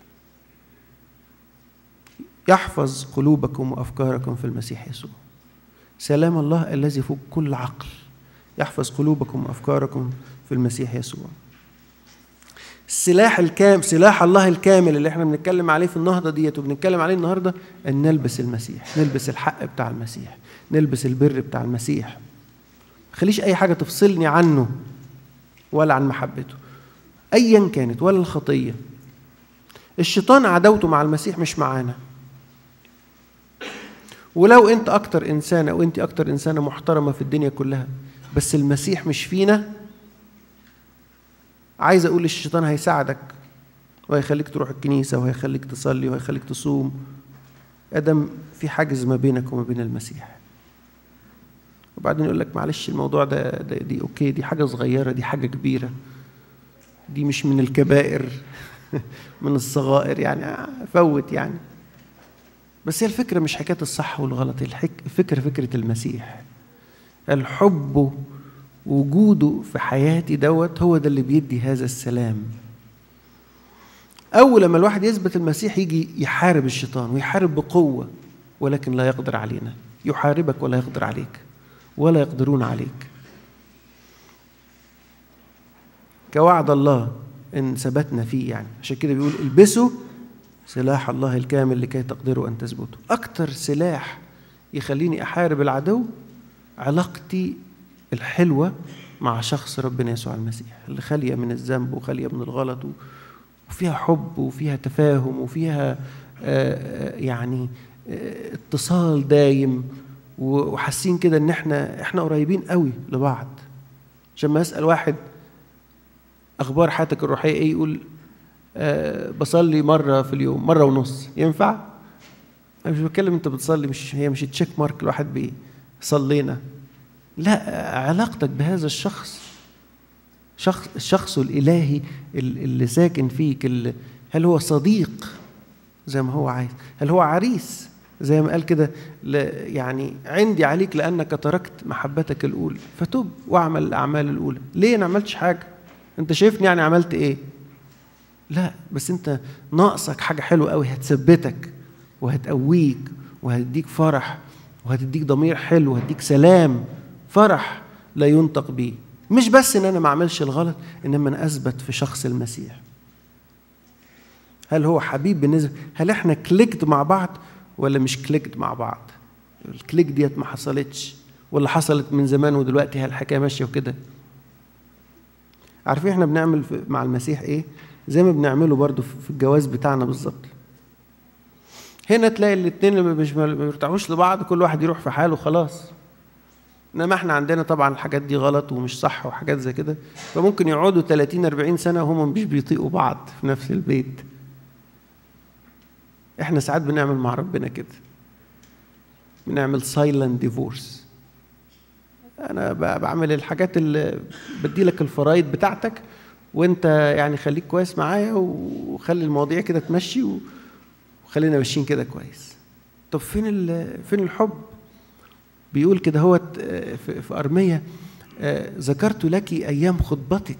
يحفظ قلوبكم وافكاركم في المسيح يسوع سلام الله الذي يفوق كل عقل يحفظ قلوبكم وافكاركم في المسيح يسوع السلاح الكامل سلاح الله الكامل اللي احنا بنتكلم عليه في النهضه ديت وبنتكلم عليه النهارده ان نلبس المسيح نلبس الحق بتاع المسيح نلبس البر بتاع المسيح ما خليش اي حاجه تفصلني عنه ولا عن محبته ايا كانت ولا الخطيه الشيطان عداوته مع المسيح مش معانا ولو انت اكتر انسانه او انت اكتر انسانه محترمه في الدنيا كلها بس المسيح مش فينا عايز اقول الشيطان هيساعدك وهيخليك تروح الكنيسه وهيخليك تصلي وهيخليك تصوم ادم في حاجز ما بينك وما بين المسيح وبعدين يقول لك معلش الموضوع ده, ده دي اوكي دي حاجه صغيره دي حاجه كبيره دي مش من الكبائر من الصغائر يعني فوت يعني بس هي الفكره مش حكايه الصح والغلط الفكره فكره المسيح الحب وجوده في حياتي دوت هو ده اللي بيدي هذا السلام أول لما الواحد يثبت المسيح يجي يحارب الشيطان ويحارب بقوة ولكن لا يقدر علينا يحاربك ولا يقدر عليك ولا يقدرون عليك كوعد الله إن ثبتنا فيه يعني عشان كده بيقول البسوا سلاح الله الكامل لكي تقدروا أن تثبتوا أكتر سلاح يخليني أحارب العدو علاقتي الحلوة مع شخص ربنا يسوع المسيح اللي خالية من الذنب وخالية من الغلط وفيها حب وفيها تفاهم وفيها يعني اتصال دايم وحاسين كده ان احنا احنا قريبين قوي لبعض عشان ما اسال واحد اخبار حياتك الروحيه ايه يقول أه بصلي مره في اليوم مره ونص ينفع انا مش بتكلم انت بتصلي مش هي مش تشيك مارك الواحد بيه صلينا لا علاقتك بهذا الشخص شخص الشخص الالهي اللي ساكن فيك اللي هل هو صديق زي ما هو عايز هل هو عريس زي ما قال كده يعني عندي عليك لانك تركت محبتك الاولى فتب واعمل الاعمال الاولى ليه انا عملتش حاجه انت شايفني يعني عملت ايه لا بس انت ناقصك حاجه حلوه قوي هتثبتك وهتقويك وهتديك فرح وهتديك ضمير حلو وهتديك سلام فرح لا ينطق به مش بس ان انا ما اعملش الغلط انما انا اثبت في شخص المسيح هل هو حبيب بالنسبه هل احنا كليكت مع بعض ولا مش كليكت مع بعض الكليك ديت ما حصلتش ولا حصلت من زمان ودلوقتي هي الحكايه ماشيه وكده عارفين احنا بنعمل مع المسيح ايه زي ما بنعمله برضو في الجواز بتاعنا بالظبط هنا تلاقي الاثنين اللي مش ما بيرتاحوش لبعض كل واحد يروح في حاله خلاص انما احنا عندنا طبعا الحاجات دي غلط ومش صح وحاجات زي كده فممكن يقعدوا 30 40 سنه وهم مش بيطيقوا بعض في نفس البيت احنا ساعات بنعمل مع ربنا كده بنعمل سايلنت ديفورس انا بعمل الحاجات اللي بدي لك الفرايد بتاعتك وانت يعني خليك كويس معايا وخلي المواضيع كده تمشي وخلينا ماشيين كده كويس طب فين فين الحب بيقول كده هو في أرمية ذكرت لك أيام خطبتك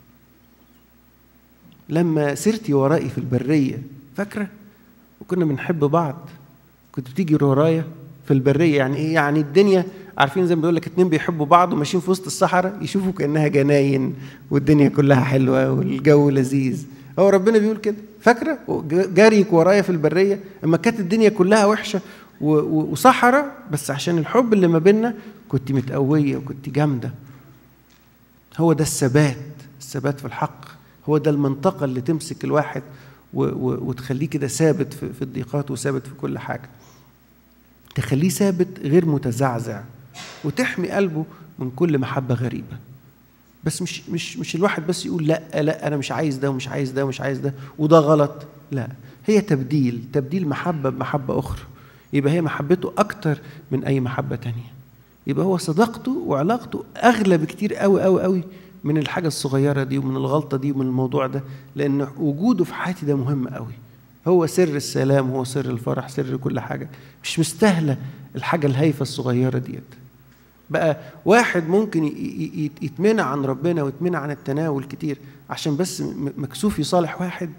لما سرتي ورائي في البرية فاكرة وكنا بنحب بعض كنت بتيجي ورايا في البرية يعني إيه يعني الدنيا عارفين زي ما بيقول لك اتنين بيحبوا بعض وماشيين في وسط الصحراء يشوفوا كأنها جناين والدنيا كلها حلوة والجو لذيذ هو ربنا بيقول كده فاكرة جاريك ورايا في البرية اما كانت الدنيا كلها وحشة وصحراء بس عشان الحب اللي ما بيننا كنت متقوية وكنت جامدة هو ده الثبات الثبات في الحق هو ده المنطقة اللي تمسك الواحد وتخليه كده ثابت في الضيقات وثابت في كل حاجة تخليه ثابت غير متزعزع وتحمي قلبه من كل محبة غريبة بس مش مش مش الواحد بس يقول لا لا انا مش عايز ده ومش عايز ده ومش عايز ده وده غلط لا هي تبديل تبديل محبة بمحبة أخرى يبقى هي محبته أكتر من أي محبة تانية يبقى هو صداقته وعلاقته أغلى بكتير قوي قوي قوي من الحاجة الصغيرة دي ومن الغلطة دي ومن الموضوع ده لأن وجوده في حياتي ده مهم قوي هو سر السلام هو سر الفرح سر كل حاجة مش مستاهلة الحاجة الهايفة الصغيرة ديت بقى واحد ممكن يتمنع عن ربنا ويتمنع عن التناول كتير عشان بس مكسوف يصالح واحد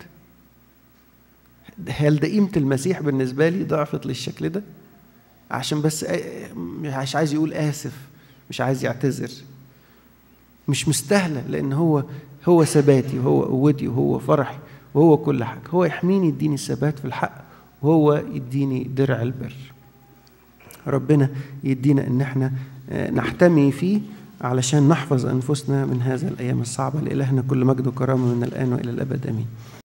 هل ده قيمة المسيح بالنسبة لي ضعفت للشكل ده عشان بس مش عايز يقول آسف مش عايز يعتذر مش مستاهلة لأن هو هو ثباتي وهو قوتي وهو فرحي وهو كل حاجة هو يحميني يديني الثبات في الحق وهو يديني درع البر ربنا يدينا ان احنا نحتمي فيه علشان نحفظ انفسنا من هذا الايام الصعبه لالهنا كل مجد وكرامه من الان والى الابد امين